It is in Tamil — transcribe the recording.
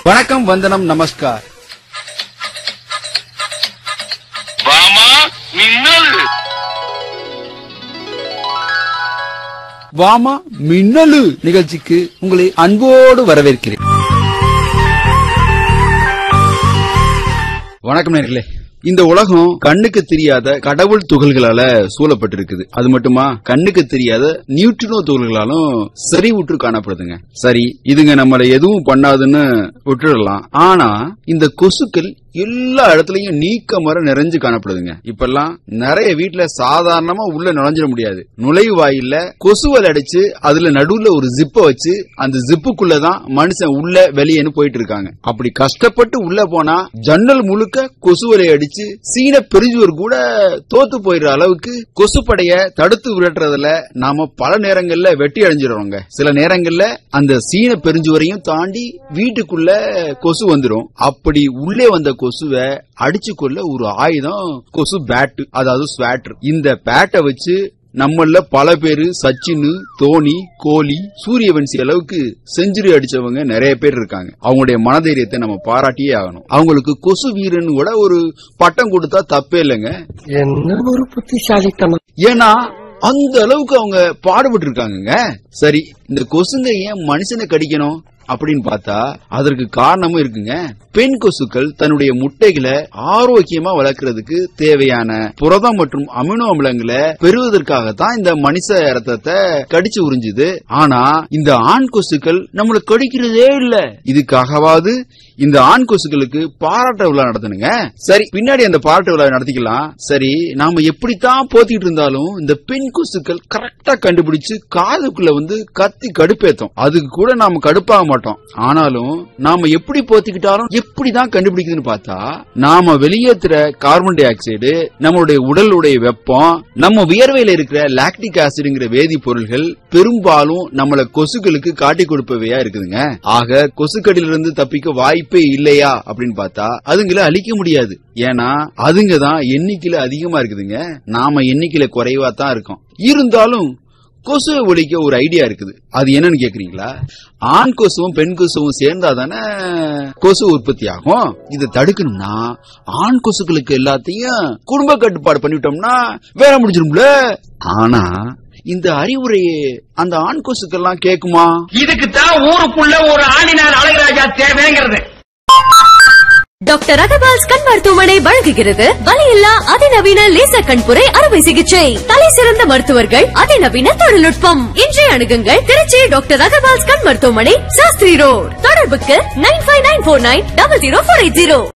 வணக்கம் வந்தனம் நமஸ்கார் வாமா மின்னல் வாமா மின்னலு நிகழ்ச்சிக்கு உங்களை அன்போடு வரவேற்கிறேன் வணக்கம் நேர்களே இந்த உலகம் கண்ணுக்கு தெரியாத கடவுள் துகள்களால சூழப்பட்டிருக்குது அது மட்டுமா கண்ணுக்கு தெரியாத நியூட்ரினோ துகள்களாலும் செறிவுற்று காணப்படுதுங்க சரி இதுங்க நம்மள எதுவும் பண்ணாதுன்னு விட்டுடலாம் ஆனா இந்த கொசுக்கள் எல்லா இடத்துலயும் நீக்க மர நிறைஞ்சு காணப்படுதுங்க இப்பெல்லாம் நிறைய வீட்ல சாதாரணமா உள்ள நுழைஞ்சிட முடியாது நுழைவு வாயில்ல கொசுவல் அடிச்சு அதுல நடுவுல ஒரு ஜிப்ப வச்சு அந்த ஜிப்புக்குள்ளதான் மனுஷன் உள்ள வெளியேன்னு போயிட்டு இருக்காங்க அப்படி கஷ்டப்பட்டு உள்ள போனா ஜன்னல் முழுக்க கொசுவலை அடிச்சு சீன பெருஞ்சுவர் கூட தோத்து போயிடுற அளவுக்கு கொசுப்படைய தடுத்து விரட்டுறதுல நாம பல நேரங்கள்ல வெட்டி அடைஞ்சிடுறோங்க சில நேரங்கள்ல அந்த சீன பெருஞ்சுவரையும் தாண்டி வீட்டுக்குள்ள கொசு வந்துடும் அப்படி உள்ளே வந்த கொசுவை அடிச்சு கொள்ள ஒரு ஆயுதம் கொசு பேட் அதாவது ஸ்வாட்டர் இந்த பேட்டை வச்சு நம்மள பல பேரு சச்சின் தோனி கோலி சூரியவன்சி அளவுக்கு செஞ்சுரி அடிச்சவங்க நிறைய பேர் இருக்காங்க அவங்களுடைய மனதைரியத்தை நம்ம பாராட்டியே ஆகணும் அவங்களுக்கு கொசு வீரன் கூட ஒரு பட்டம் கொடுத்தா தப்பே இல்லைங்க என்ன ஒரு புத்திசாலித்தனம் ஏன்னா அந்த அளவுக்கு அவங்க பாடுபட்டு இருக்காங்கங்க சரி இந்த கொசுங்க ஏன் மனுஷனை கடிக்கணும் அப்படின்னு பார்த்தா அதற்கு காரணமும் இருக்குங்க பெண் கொசுக்கள் தன்னுடைய முட்டைகளை ஆரோக்கியமா வளர்க்கறதுக்கு தேவையான புரதம் மற்றும் அமினோ அமிலங்களை பெறுவதற்காகத்தான் இந்த மனுஷ ரத்தத்தை கடிச்சு உறிஞ்சுது ஆனா இந்த ஆண் கொசுக்கள் நம்மள கடிக்கிறதே இல்ல இதுக்காகவாவது இந்த ஆண் கொசுக்களுக்கு பாராட்ட விழா நடத்தணுங்க சரி பின்னாடி அந்த பாராட்ட விழா நடத்திக்கலாம் சரி நாம எப்படித்தான் போத்திட்டு இருந்தாலும் இந்த பெண் கொசுக்கள் கரெக்டா கண்டுபிடிச்சு காதுக்குள்ள வந்து கத்தி கடுப்பேத்தோம் அதுக்கு கூட நாம கடுப்பாக மாட்டோம் ஆனாலும் நாம எப்படி போத்திக்கிட்டாலும் எப்படிதான் கண்டுபிடிக்குதுன்னு பார்த்தா நாம வெளியேற்றுற கார்பன் டை ஆக்சைடு நம்மளுடைய உடலுடைய வெப்பம் நம்ம வியர்வையில இருக்கிற லாக்டிக் ஆசிடுங்கிற வேதிப்பொருள்கள் பெரும்பாலும் நம்மள கொசுக்களுக்கு காட்டி கொடுப்பவையா இருக்குதுங்க ஆக கொசுக்கடியில இருந்து தப்பிக்க வாய்ப்பே இல்லையா அப்படின்னு பார்த்தா அதுங்களை அழிக்க முடியாது ஏன்னா அதுங்க தான் எண்ணிக்கையில அதிகமா இருக்குதுங்க நாம எண்ணிக்கையில குறைவா தான் இருக்கோம் இருந்தாலும் கொசுவை ஒழிக்க ஒரு ஐடியா இருக்குது அது என்னன்னு கேக்குறீங்களா ஆண் கொசுவும் பெண் கொசுவும் சேர்ந்தா தானே கொசு உற்பத்தி ஆகும் இதை தடுக்கணும்னா ஆண் கொசுக்களுக்கு எல்லாத்தையும் குடும்ப கட்டுப்பாடு பண்ணிவிட்டோம்னா வேலை முடிஞ்சிரும்ல ஆனா இந்த அறிவுரையை அந்த ஆண் கொசுக்கெல்லாம் கேக்குமா இதுக்கு தான் ஊருக்குள்ள ஒரு ஆளினார் அழகராஜா தேவைங்கிறது டாக்டர் அகர்வால்ஸ் கண் மருத்துவமனை வழங்குகிறது வலியில்லா அதிநவீன லேசர் கண்புரை அறுவை சிகிச்சை தலை சிறந்த மருத்துவர்கள் அதிநவீன தொழில்நுட்பம் இன்றைய அணுகுங்கள் திருச்சி டாக்டர் அகர்வால்ஸ் கண் மருத்துவமனை சாஸ்திரி ரோட் தொடர்புக்கு nine five nine four nine double zero four eight zero